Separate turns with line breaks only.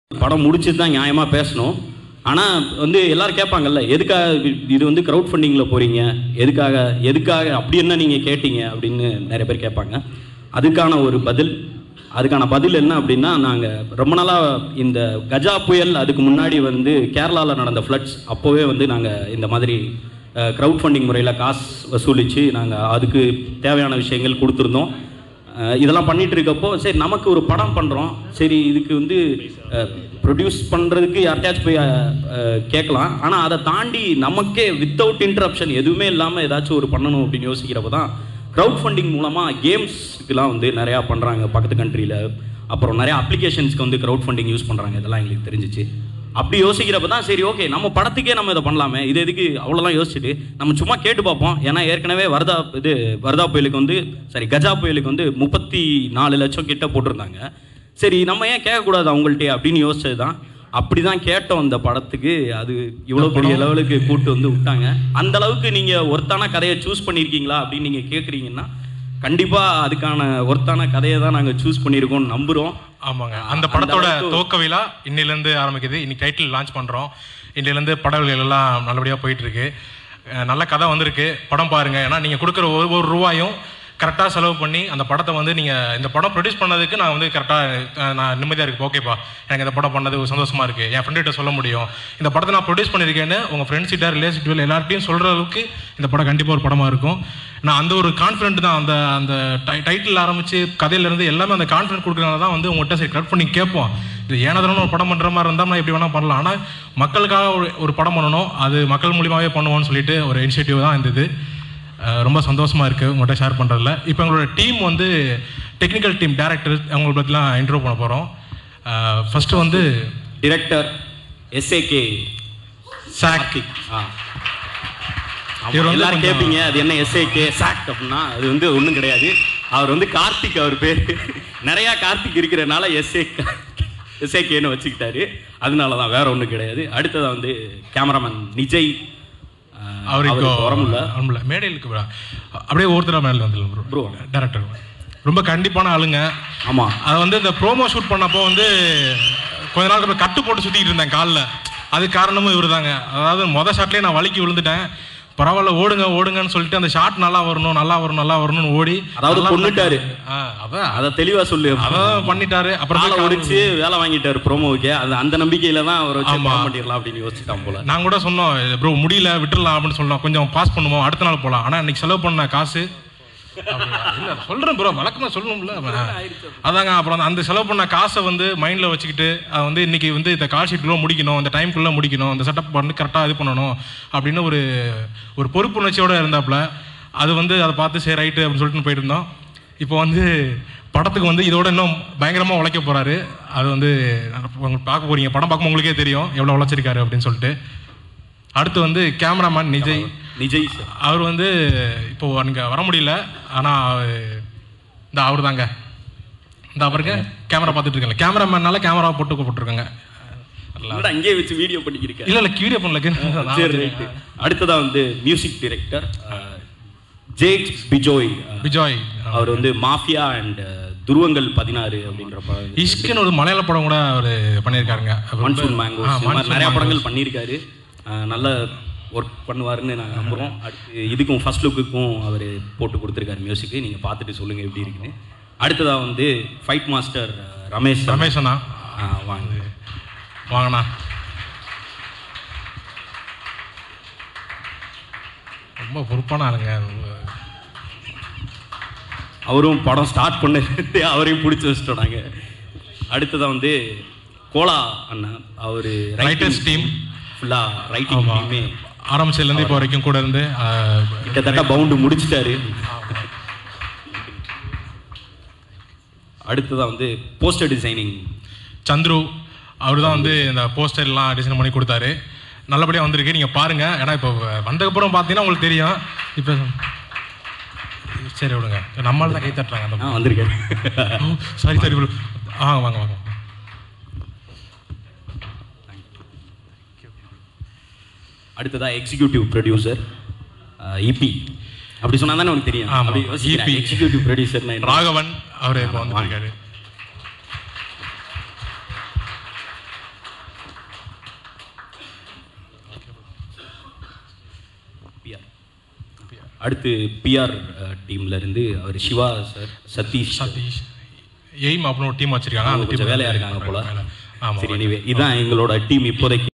படம் முடிச்சு தான் நியாயமாக பேசணும் ஆனால் வந்து எல்லாரும் கேட்பாங்கல்ல எதுக்காக இது- இது வந்து க்ரௌட் ஃபண்டிங்கில் போகிறீங்க எதுக்காக எதுக்காக அப்படி என்ன நீங்கள் கேட்டீங்க அப்படின்னு நிறைய பேர் கேட்பாங்க அதுக்கான ஒரு பதில் அதுக்கான பதில் என்ன அப்படின்னா நாங்கள் ரொம்ப நாளாக இந்த கஜா புயல் அதுக்கு முன்னாடி வந்து கேரளாவில் நடந்த ஃப்ளட்ஸ் அப்போவே வந்து நாங்கள் இந்த மாதிரி க்ரௌட் ஃபண்டிங் முறையில் காசு வசூலித்து நாங்கள் அதுக்கு தேவையான விஷயங்கள் கொடுத்துருந்தோம் அஹ் இதெல்லாம் பண்ணிட்டு இருக்கப்போ சரி நமக்கு ஒரு படம் பண்ணுறோம் சரி இதுக்கு வந்து ப்ரொடியூஸ் பண்ணுறதுக்கு யார்கிட்டயாச்சும் போய் அஹ், அஹ், கேட்கலாம் ஆனால் அதை தாண்டி நமக்கே வித்தவுட் இன்டரப்ஷன் எதுவுமே இல்லாமல் ஏதாச்சும் ஒரு பண்ணணும் அப்படின்னு யோசிக்கிறப்ப தான் க்ரௌட் ஃபண்டிங் மூலமாக கேம்ஸ்க்குலாம் வந்து நிறையா பண்ணுறாங்க பக்கத்து கண்ட்ரியில் அப்புறம் நிறையா அப்ளிகேஷன்ஸ்க்கு வந்து க்ரௌட் ஃபண்டிங் யூஸ் பண்ணுறாங்க இதெல்லாம் எங்களுக்கு தெரிஞ்சிச்சு அப்படி யோசிக்கிறப்ப தான் சரி ஓகே நம்ம படத்துக்கே நம்ம இதை பண்ணலாமே இது எதுக்கு அவ்வளோலாம் யோசிச்சுட்டு நம்ம சும்மா கேட்டு பார்ப்போம் ஏன்னா ஏற்கனவே வரதா இது வரதா புயலுக்கு வந்து சரி கஜா புயலுக்கு வந்து முப்பத்தி நாலு லட்சம் கிட்ட போட்டிருந்தாங்க சரி நம்ம ஏன் கேட்கக்கூடாது அவங்கள்ட்டே அப்படின்னு யோசிச்சது தான் அப்படி தான் கேட்டோம் இந்த படத்துக்கு அது இவ்வளோ பெரிய லெவலுக்கு கூட்டு வந்து விட்டாங்க அந்த அளவுக்கு நீங்கள் ஒருத்தான கதையை சூஸ் பண்ணியிருக்கீங்களா அப்படின்னு நீங்கள் கேட்குறீங்கன்னா கண்டிப்பாக அதுக்கான ஒருத்தான கதையை தான் நாங்கள் சூஸ் பண்ணியிருக்கோம்னு நம்புகிறோம்
ஆமாங்க அந்த
அந்த
படத்தோட
அளவுக்கு-
துவக்க விழா இன்னிலேருந்து ஆரம்பிக்குது இன்னைக்கு டைட்டில் லான்ச் பண்ணுறோம் இன்னிலேருந்து பட விலைகள் எல்லாம் நல்லபடியாக போயிட்டு இருக்கு அஹ் நல்ல கதை வந்திருக்கு படம் பாருங்க ஏன்னா நீங்கள் கொடுக்குற ஒரு ஒரு ரூபாயும் கரெக்டாக செலவு பண்ணி அந்த படத்தை வந்து நீங்கள் இந்த படம் ப்ரொடியூஸ் பண்ணதுக்கு நான் வந்து கரெக்டாக நான் நிம்மதியாக இருக்கு ஓகேப்பா எனக்கு இந்த படம் பண்ணது ஒரு சந்தோஷமா இருக்கு என் ஃப்ரெண்ட்கிட்ட சொல்ல முடியும் இந்த படத்தை நான் ப்ரொடியூஸ் பண்ணியிருக்கேன்னு உங்கள் ஃப்ரெண்ட்ஸ் கிட்ட ரிலேஷன்ஷிப் எல்லார்ட்டையும் சொல்கிற அளவுக்கு இந்த படம் கண்டிப்பாக ஒரு படமாக இருக்கும் நான் அந்த ஒரு கான்ஃபிடென்ட் தான் அந்த அந்த டைட்டில் ஆரம்பிச்சு கதையிலேருந்து எல்லாமே அந்த கான்ஃபிடென்ட் கொடுக்குறதுனால தான் வந்து உங்கள்கிட்ட சரி கட் பண்ணி கேட்போம் இது ஏனதான ஒரு படம் பண்ணுற மாதிரி இருந்தால் நான் எப்படி வேணால் பண்ணலாம் ஆனால் மக்களுக்காக ஒரு ஒரு படம் பண்ணணும் அது மக்கள் மூலியமாகவே பண்ணுவோம்னு சொல்லிட்டு ஒரு இனிஷியேட்டிவ் தான் இருந்தது அஹ் ரொம்ப சந்தோஷமா இருக்கு உங்கள்கிட்ட ஷேர் பண்றதுல இப்போ எங்களோட டீம் வந்து டெக்னிக்கல் டீம் டேரக்டர் அவங்களை பற்றிலாம் இன்ட்ரோ பண்ண போகிறோம் ஃபர்ஸ்ட் வந்து
டிரெக்டர் எஸ்ஏகே
சாக்
ஆ ஆமா,
இவர் வந்து
எல்லாரும்
கொஞ்சம்
கேட்பீங்க அது என்ன எஸ்ஏகே சாக் அப்படின்னா அது வந்து ஒன்றும் கிடையாது அவர் வந்து கார்த்திக் அவர் பேர் நிறையா கார்த்திக் இருக்கிறனால எஸ்ஏ எஸ்ஏகேன்னு வச்சுக்கிட்டாரு அதனால தான் வேற ஒன்றும் கிடையாது அடுத்ததாக வந்து கேமராமேன் நிஜய் ஆஹ்,
அவருக்கு
அவருக்கு வரமுல்ல
வரமுல்ல மேடையிலுக்கு bro. அப்படியே ஒருத்தர மேலே வந்து
Bro.
ப்ரோ டேரக்டர் ரொம்ப கண்டிப்பான ஆளுங்க
ஆமாம்
அதை வந்து இந்த ப்ரோமோ ஷூட் பண்ணப்போ வந்து கொஞ்ச நாள் அப்புறம் கட்டு போட்டு சுற்றிட்டு இருந்தேன் காலில் அது காரணமும் இவர் தாங்க அதாவது மொதல் ஷாட்லேயே நான் வலிக்கி விழுந்துட்டேன் பரவாயில்ல ஓடுங்க ஓடுங்கன்னு சொல்லிட்டு அந்த ஷாட் நல்லா வரணும் நல்லா வரணும் நல்லா வரணும்னு ஓடி
அதாவது
நல்லா
கொன்னுட்டாரு.
ஆ, அதான்
அதை தெளிவாக சொல்லு
அதான் பண்ணிட்டாரு அப்புறம்
காலை
போய்
ஒடிச்சு வேலை வாங்கிட்டாரு ப்ரோமோவுக்கு அது அந்த நம்பிக்கையில தான் அவர் வச்சு
ஆமா.
படம் பண்ணிடலாம் அப்படின்னு யோசிச்சுட்டான் போல
நான் கூட சொன்னோம் ப்ரோ முடியல விட்டுறலாம் அப்படின்னு சொன்னோம் கொஞ்சம் பாஸ் பண்ணுவோம் அடுத்த நாள் போகலாம் ஆனால் இன்னைக்கு செலவு பண்ண காசு அப்படின்னா, இல்ல சொல்றேன் ப்ரோ வழக்கமா சொல்லணும்ல அதாங்க அப்புறம் அந்த- அந்த செலவு பண்ண காசை வந்து மைண்ட்ல வச்சுக்கிட்டு அது வந்து இன்னைக்கு வந்து இந்த கால் ஷீட்குள்ள முடிக்கணும் இந்த டைம்குள்ள முடிக்கணும் இந்த செட்டப் பண்ணி கரெக்டாக இது பண்ணணும் அப்படின்னு ஒரு ஒரு பொறுப்புணர்ச்சியோட இருந்தாப்புல அது வந்து அதை பார்த்து சரி ரைட்டு அப்படின்னு சொல்லிட்டு போயிட்டு இருந்தோம் இப்போ வந்து படத்துக்கு வந்து இதோட இன்னும் பயங்கரமா உழைக்க போறாரு அது வந்து உங்களுக்கு பார்க்க போறீங்க படம் பார்க்கும் உங்களுக்கே தெரியும் எவ்வளவு உழைச்சிருக்காரு அப்படின்னு சொல்லிட்டு அடுத்து வந்து கேமராமேன் நிஜய்
நிஜய் சார்
அவர் வந்து இப்போ அங்கே வர முடியல ஆனால் இந்த அவர் தாங்க இந்த அவருக்கு கேமரா பார்த்துட்டு இருக்கல கேமராமேனால கேமரா போட்டு போட்டிருக்காங்க
என்னடா அங்கேயே வச்சு வீடியோ பண்ணிக்கிருக்கேன்
இல்லை இல்லை வீடியோ பண்ணல
சரி ரைட்டு அடுத்ததா வந்து music director Jakes Bejoy ah,
Vijay
அவர் வந்து மாஃபியா அண்ட் துருவங்கள் பதினாறு அப்படின்ற படம்
இஷ்குன்னு ஒரு மலையாள படம் கூட அவர் பண்ணியிருக்காருங்க ரொம்ப-
மான்சூன் மேங்கோ
ஆ, Monsoon
நிறைய
Mangoes.
படங்கள் பண்ணியிருக்காரு அஹ், நல்ல ஒர்க் பண்ணுவாருன்னு நாங்கள் நம்புகிறோம் அடுத்து இதுக்கும் ஃபர்ஸ்ட் லுக்குக்கும் அவர் போட்டு கொடுத்துருக்காரு மியூசிக்கு நீங்கள் பார்த்துட்டு சொல்லுங்கள் எப்படி இருக்குன்னு அடுத்ததா வந்து ஃபைட் மாஸ்டர் ரமேஷ்
ரமேஷ் அண்ணா
ஆ, வாங்க
வாங்கண்ணா ரொம்ப பொறுப்பான ஆளுங்க
அவரும் படம் ஸ்டார்ட் பண்ண அவரையும் பிடிச்சி வச்சிட்டோம் நாங்கள் அடுத்ததாக வந்து கோலா அண்ணா அவர்
Writers team.
ஃபுல்லாக ரைட்டிங்
ஆமா.
டீமே
ஆரம்பிச்சதுலேருந்து இப்போ வரைக்கும் கூட இருந்து ஆஹ்,
கிட்டத்தட்ட பவுண்டு முடிச்சிட்டாரு அடுத்ததாக வந்து போஸ்டர் டிசைனிங்
சந்துரு அவர் தான் வந்து இந்த போஸ்டர் எல்லாம் டிசைன் பண்ணி கொடுத்தாரு நல்லபடியாக வந்திருக்கு நீங்கள் பாருங்க ஏன்னா இப்போ வந்ததுக்கப்புறம் பார்த்தீங்கன்னா உங்களுக்கு தெரியும் இப்போ சரி விடுங்க நம்மளால தான் கை தட்டுறாங்க அந்த
ஆ வந்திருக்காரு
சாரி சாரி bro. ஆ வாங்க வாங்க
அடுத்ததாக எக்ஸிக்யூட்டிவ் ப்ரொடியூசர் இபி அப்படி சொன்னா தானே உனக்கு தெரியும்
ஆமா,
அப்படி யோசிக்கிறேன்
EP.
எக்ஸிக்யூட்டிவ் ப்ரொடியூசர்னா
ராகவன் அவர் இப்போ வந்துட்டு இருக்காரு
அடுத்து பிஆர் டீம்ல இருந்து அவர் சிவா சார் சதீஷ்
சதீஷ் எய்ம் அப்படின்னு ஒரு டீம் வச்சிருக்காங்க
அவங்க
அந்த
கொஞ்சம்
டீம்
வேலையா இருக்காங்க போல
ஆமாம்
சரி anyway, இதான் எங்களோட டீம் இப்போதைக்கு